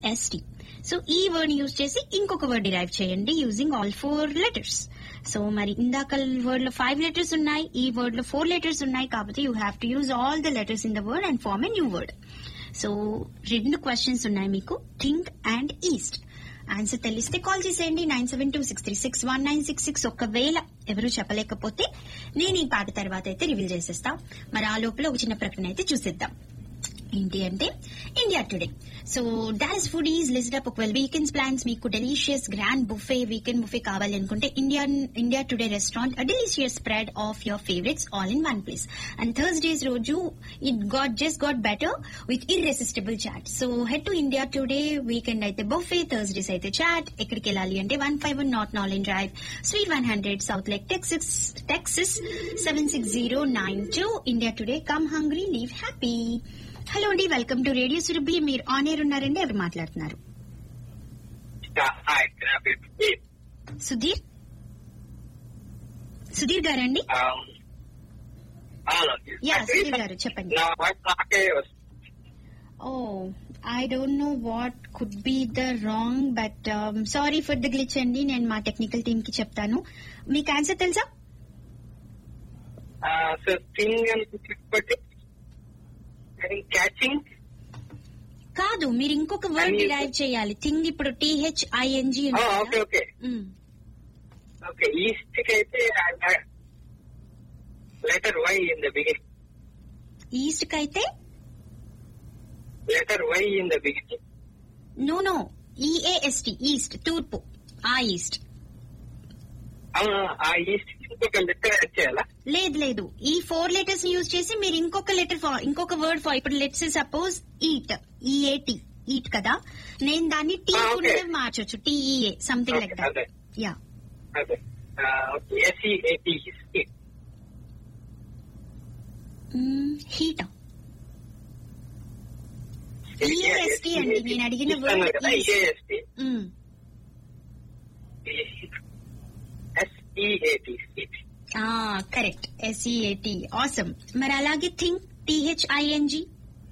ST so ఈ word use చేసి ఇంకొక వర్డ్ డిరైవ్ చేయండి using all four letters so మరి ఇందాక వర్డ్ లో ఫైవ్ లెటర్స్ ఉన్నాయి ఈ వర్డ్ లో ఫోర్ లెటర్స్ ఉన్నాయి కాబట్టి you have to use all the letters in the word and form a new word so రెండు క్వశ్చన్స్ ఉన్నాయి మీకు థింక్ అండ్ ఈస్ట్ ఆన్సర్ తెలిస్తే కాల్ చేసేయండి nine seven two six three six one nine six six ఒకవేళ ఎవరు చెప్పలేకపోతే నేను ఈ పాట తర్వాత అయితే రివీల్ చేసేస్తా మరి ఆ లోపల ఒక చిన్న ప్రకటన అయితే చూసేద్దాం ఏంటి అంటే India Today so Dallas food is list up ఒకవేళ వీకెండ్స్ ప్లాన్స్ మీకు delicious grand buffet weekend buffet కావాలి అనుకుంటే Indian India Today restaurant delicious spread of your favourites all in one place and Thursdays రోజు it got just got better with irresistible chaat so head to India Today weekend అయితే buffet Thursdays అయితే చాట్ ఎక్కడికి వెళ్ళాలి అంటే one five one north Nolen drive suite one hundred south Southlake Texas Texas seven six zero nine two India Today come hungry leave happy hello అండి welcome to radio Surabhi మీరు on air ఉన్నారండి ఎవరు మాట్లాడుతున్నారు Hi, can I be please? Sudheer Sudheer గారండి Um, hello. Yeah Sudheer గారు చెప్పండి నా voice నాకే వస్తుంది oh I don't know what could be the wrong but sorry for the glitch అండి నేను మా టెక్నికల్ టీమ్ కి చెప్తాను మీకు ఆన్సర్ తెలుసా సో థింగ్ అని చెప్పి క్యాచింగ్ కాదు మీరు ఇంకొక వర్డ్ Any- డిరైవ్ చేయాలి థింగ్ ఇప్పుడు TH ING okay okay okay east కి అయితే letter Y in the beginning east కి అయితే letter Y in the beginning no no EAST east తూర్పు ఆ ఈస్ట్ అవును ఆ ఈస్ట్ కి ఇంకొక లెటర్ యాడ్ చేయాలా లేదు లేదు ఈ ఫోర్ లెటర్స్ యూజ్ చేసి మీరు ఇంకొక లెటర్ ఇంకొక వర్డ్ ఫార్ ఇప్పుడు let's suppose eat EAT eat కదా నేను దాన్ని టీ Ah, okay. కూడా మార్చొచ్చు TEA something like Okay, that అదే. యా అదే ఓకే ఎస్ఈఏటి హీట్ EAST అండి, నేను అడిగిన word is- EAST SEAT correct SEAT awesome మరి అలాగే think THING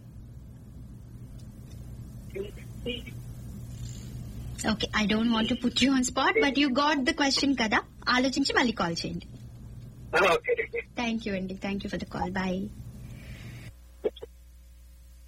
okay I don't want put you on spot but you got the question కదా ఆలోచించి మళ్ళీ కాల్ చేయండి ఓకే థ్యాంక్ యూ అండి thank you for the call bye